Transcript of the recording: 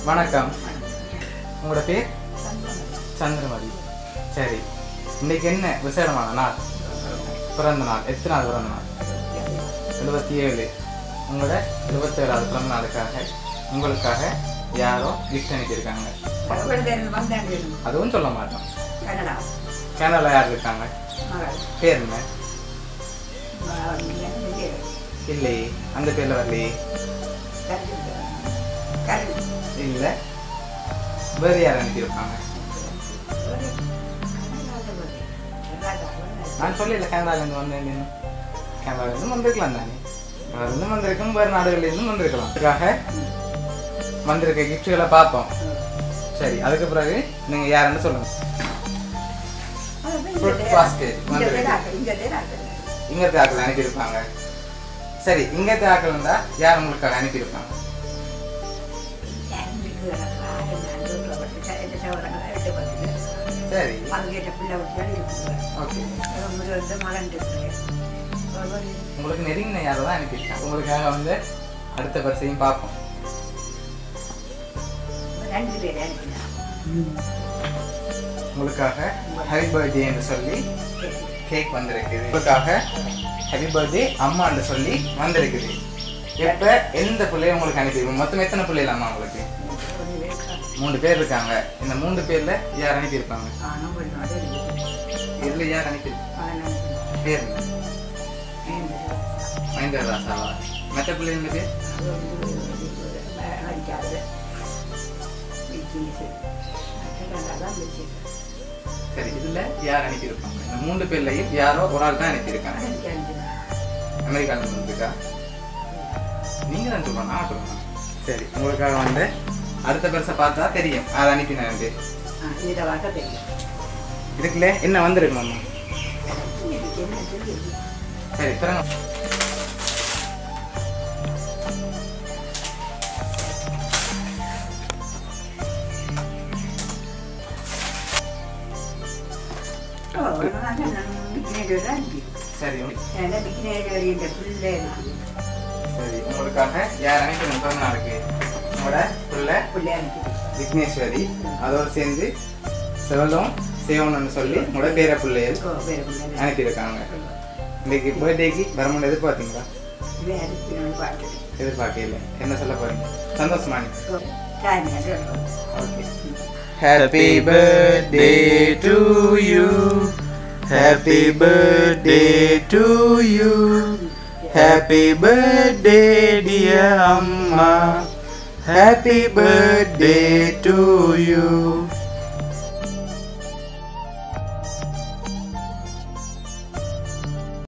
வணக்கம் உங்களோட பேர் சந்திரமதி சரி இன்னைக்கு என்ன விசேடமான நாள் பிறந்த நாள் எத்தனை நாள் பிறந்த நாள் எழுபத்தி ஏழு உங்களோட எழுபத்தேழாவது பிறந்த நாளுக்காக உங்களுக்காக யாரோ கிஃப்ட் அனுப்பியிருக்காங்க அதுவும் சொல்ல மாட்டோம் கனடா கேனடாவில் யார் இருக்காங்க மகள் பேர் என்ன கல்வி இல்லையே அந்த பேரில் வரலையே கல்வி இல்லை வேறு யார் அனுப்பியிருப்பாங்க நான் சொல்லல கனடாலேருந்து வந்தேன் கனடாலேருந்து வந்திருக்கலாம் தானே இருந்து வந்திருக்கும் வேறு நாடுகள்லேருந்து வந்திருக்கலாம் அதுக்காக வந்திருக்க கிஃப்ட்களை பார்ப்போம் சரி அதுக்கு பிறகு நீங்கள் யாருன்னு சொல்லுங்க Fruit basket இங்கே ஆக்கள் அனுப்பியிருப்பாங்க சரி இங்கே ஆக்கள் இருந்தால் யார் உங்களுக்காக அனுப்பியிருப்பாங்க சரி ஓகே உங்களுக்கு நெருங்கின யாரை தான் அனுப்பியிருக்காங்க உங்களுக்காக வந்து அடுத்த பரிசையும் பார்ப்போம் ரெண்டு பேர் அனுப்பினா உங்களுக்காக ஹாப்பி பர்த்டே என்று சொல்லி கேக் வந்திருக்குது உங்களுக்காக ஹாப்பி பர்த்டே அம்மான்னு சொல்லி வந்திருக்குது எப்ப எந்த பிள்ளைய உங்களுக்கு அனுப்பியிருக்கோம் மொத்தம் எத்தனை பிள்ளைகள் அம்மா உங்களுக்கு மூணு பேர் இருக்காங்க இந்த மூணு பேர்ல யார் அனுப்பியிருப்பாங்க இதுல யார் அனுப்பி பேர் என்ன? மகேந்திர ராசாவா மற்ற பிள்ளைங்க பேர் சரி இதுல யார் அனுப்பியிருப்பாங்க இந்த மூணு பேர்லயும் யாரோ ஒரு ஆள் தான் அனுப்பியிருக்காங்க அமெரிக்கால இருந்து வந்திருக்கா நீங்க தான் சொல்லணும் நான் சொல்லணும் சரி உங்களுக்காக வந்து அடுத்த பெருசை பார்த்தா தெரியும் அதை அனுப்பினேன் இதை வாக்க தெரியும் இதுக்குள்ள என்ன வந்திருக்கு மாமா இதுக்கு என்ன தெரியும் சரி பிறகு சரி சரி உங்களுக்காக யார் அனுப்பி பிறந்த நாளுக்கு உங்களோட பிள்ளை விக்னேஸ்வரி அதோடு சேர்ந்து செவலும் சேவனம்னு சொல்லி உங்களோட பேர பிள்ளைகள் அனுப்பியிருக்காங்க இன்னைக்கு பர்த்டேக்கு வரமுன்னு எதிர்பார்த்தீங்களா எதிர்பார்க்கல என்ன சொல்ல போறீங்க சந்தோஷமா okay Happy birthday to you. Happy birthday to you. Happy birthday, dear Amma. Happy birthday to you.